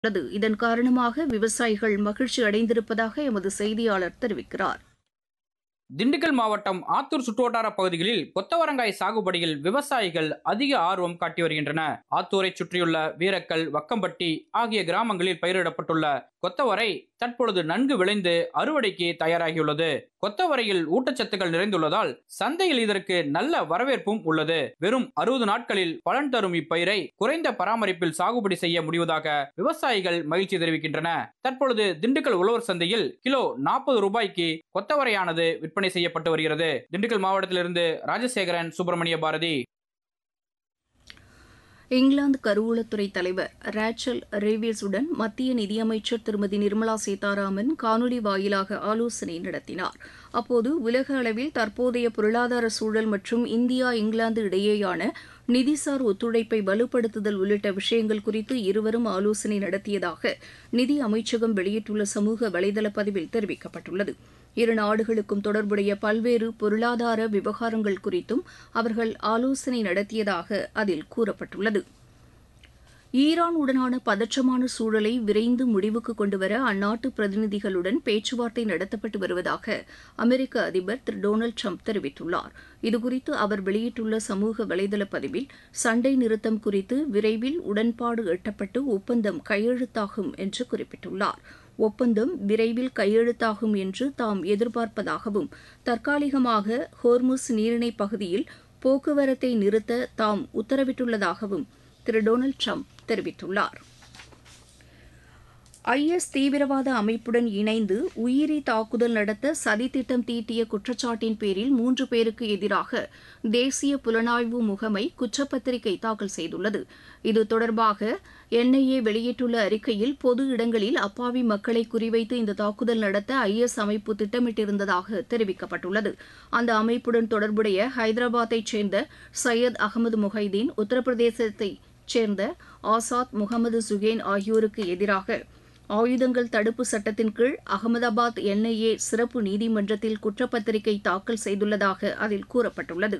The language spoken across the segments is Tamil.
உள்ளது இதன் காரணமாக விவசாயிகள் மகிழ்ச்சி அடைந்திருப்பதாக எமது செய்தியாளர் தெரிவிக்கிறார் திண்டுக்கல் மாவட்டம் ஆத்தூர் சுற்றுவட்டார பகுதிகளில் கொத்தவரங்காய் சாகுபடியில் விவசாயிகள் அதிக ஆர்வம் காட்டி வருகின்றன ஆத்தூரை சுற்றியுள்ள வீரக்கல் வக்கம்பட்டி ஆகிய கிராமங்களில் பயிரிடப்பட்டுள்ள கொத்தவரை தற்பொழுது நன்கு விளைந்து அறுவடைக்கு தயாராகியுள்ளது கொத்தவரையில் ஊட்டச்சத்துக்கள் நிறைந்துள்ளதால் சந்தையில் இதற்கு நல்ல வரவேற்பும் உள்ளது வெறும் அறுபது நாட்களில் பலன் தரும் இப்பயிரை குறைந்த பராமரிப்பில் சாகுபடி செய்ய முடிவதாக விவசாயிகள் மகிழ்ச்சி தெரிவிக்கின்றன தற்பொழுது திண்டுக்கல் உழவர் சந்தையில் கிலோ நாற்பது ரூபாய்க்கு கொத்தவரையானது விற்பனை செய்யப்பட்டு வருகிறது திண்டுக்கல் மாவட்டத்திலிருந்து ராஜசேகரன் சுப்பிரமணிய பாரதி இங்கிலாந்து கருவூலத்துறை தலைவர் ரேச்சல் ரேவியஸுடன் மத்திய நிதியமைச்சர் திருமதி நிர்மலா சீதாராமன் காணொலி வாயிலாக ஆலோசனை நடத்தினார் அப்போது உலக அளவில் தற்போதைய பொருளாதார சூழல் மற்றும் இந்தியா இங்கிலாந்து இடையேயான நிதிசார் ஒத்துழைப்பை வலுப்படுத்துதல் உள்ளிட்ட விஷயங்கள் குறித்து இருவரும் ஆலோசனை நடத்தியதாக நிதி அமைச்சகம் வெளியிட்டுள்ள சமூக வலைதள பதிவில் தெரிவிக்கப்பட்டுள்ளது இரு நாடுகளுக்கும் தொடர்புடைய பல்வேறு பொருளாதார விவகாரங்கள் குறித்தும் அவர்கள் ஆலோசனை நடத்தியதாக அதில் கூறப்பட்டுள்ளது ஈரான் உடனான பதற்றமான சூழலை விரைந்து முடிவுக்கு கொண்டுவர அந்நாட்டு பிரதிநிதிகளுடன் பேச்சுவார்த்தை நடத்தப்பட்டு வருவதாக அமெரிக்க அதிபர் திரு டொனால்டு ட்ரம்ப் தெரிவித்துள்ளார் இதுகுறித்து அவர் வெளியிட்டுள்ள சமூக வலைதள பதிவில் சண்டை நிறுத்தம் குறித்து விரைவில் உடன்பாடு எட்டப்பட்டு ஒப்பந்தம் கையெழுத்தாகும் என்று குறிப்பிட்டுள்ளார் ஒப்பந்தம் விரைவில் கையெழுத்தாகும் என்று தாம் எதிர்பார்ப்பதாகவும் தற்காலிகமாக ஹோர்முஸ் நீரிணை பகுதியில் போக்குவரத்தை நிறுத்த தாம் உத்தரவிட்டுள்ளதாகவும் திரு டொனால்டு ட்ரம்ப் தெரிவித்துள்ளார் ஐஎஸ் தீவிரவாத அமைப்புடன் இணைந்து உயிரி தாக்குதல் நடத்த சதித்திட்டம் தீட்டிய குற்றச்சாட்டின் பேரில் மூன்று பேருக்கு எதிராக தேசிய புலனாய்வு முகமை குற்றப்பத்திரிகை தாக்கல் செய்துள்ளது இது தொடர்பாக என்ஐஏ வெளியிட்டுள்ள அறிக்கையில் பொது இடங்களில் அப்பாவி மக்களை குறிவைத்து இந்த தாக்குதல் நடத்த ஐஎஸ் அமைப்பு திட்டமிட்டிருந்ததாக தெரிவிக்கப்பட்டுள்ளது அந்த அமைப்புடன் தொடர்புடைய ஹைதராபாத்தைச் சேர்ந்த சையத் அகமது முஹைதீன் உத்தரப்பிரதேசத்தை சேர்ந்த ஆசாத் முகமது சுகேன் ஆகியோருக்கு எதிராக ஆயுதங்கள் தடுப்பு சட்டத்தின் கீழ் அகமதாபாத் என்ஐஏ சிறப்பு நீதிமன்றத்தில் குற்றப்பத்திரிகை தாக்கல் செய்துள்ளதாக அதில் கூறப்பட்டுள்ளது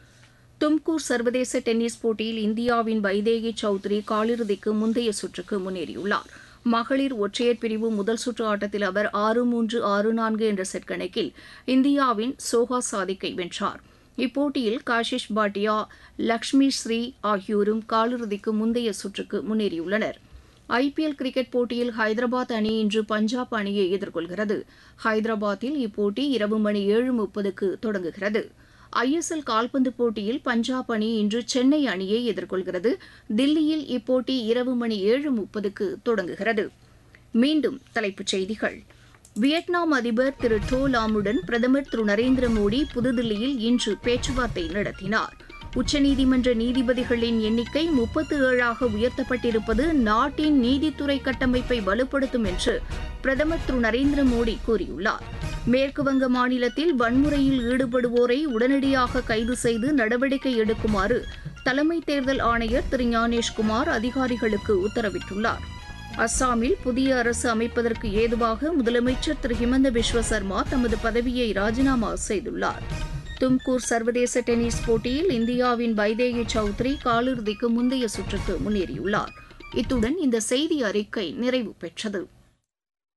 தும்கூர் சர்வதேச டென்னிஸ் போட்டியில் இந்தியாவின் வைதேகி சௌத்ரி காலிறுதிக்கு முந்தைய சுற்றுக்கு முன்னேறியுள்ளார் மகளிர் ஒற்றையர் பிரிவு முதல் சுற்று ஆட்டத்தில் அவர் ஆறு மூன்று ஆறு நான்கு என்ற செட் கணக்கில் இந்தியாவின் சோஹா சாதிக்கை வென்றார் இப்போட்டியில் காஷிஷ் பாட்டியா லக்ஷ்மி ஸ்ரீ ஆகியோரும் காலிறுதிக்கு முந்தைய சுற்றுக்கு முன்னேறியுள்ளனர் ஐபிஎல் கிரிக்கெட் போட்டியில் ஹைதராபாத் அணி இன்று பஞ்சாப் அணியை எதிர்கொள்கிறது ஹைதராபாத்தில் இப்போட்டி இரவு மணி ஏழு முப்பதுக்கு தொடங்குகிறது ஐஎஸ்எல் கால்பந்து போட்டியில் பஞ்சாப் அணி இன்று சென்னை அணியை எதிர்கொள்கிறது தில்லியில் இப்போட்டி இரவு மணி ஏழு முப்பதுக்கு தொடங்குகிறது மீண்டும் தலைப்புச் செய்திகள் வியட்நாம் அதிபர் திரு டோ லாமுடன் பிரதமர் திரு நரேந்திர மோடி புதுதில்லியில் இன்று பேச்சுவார்த்தை நடத்தினார் உச்சநீதிமன்ற நீதிபதிகளின் எண்ணிக்கை முப்பத்து ஏழாக உயர்த்தப்பட்டிருப்பது நாட்டின் நீதித்துறை கட்டமைப்பை வலுப்படுத்தும் என்று பிரதமர் திரு நரேந்திர மோடி கூறியுள்ளார் மேற்குவங்க மாநிலத்தில் வன்முறையில் ஈடுபடுவோரை உடனடியாக கைது செய்து நடவடிக்கை எடுக்குமாறு தலைமை தேர்தல் ஆணையர் திரு ஞானேஷ்குமார் அதிகாரிகளுக்கு உத்தரவிட்டுள்ளார் அஸ்ஸாமில் புதிய அரசு அமைப்பதற்கு ஏதுவாக முதலமைச்சர் திரு ஹிமந்த பிஸ்வ சர்மா தமது பதவியை ராஜினாமா செய்துள்ளார் தும்கூர் சர்வதேச டென்னிஸ் போட்டியில் இந்தியாவின் வைதேகி சௌத்ரி காலிறுதிக்கு முந்தைய சுற்றுக்கு முன்னேறியுள்ளார் இத்துடன் இந்த செய்தி அறிக்கை நிறைவு பெற்றது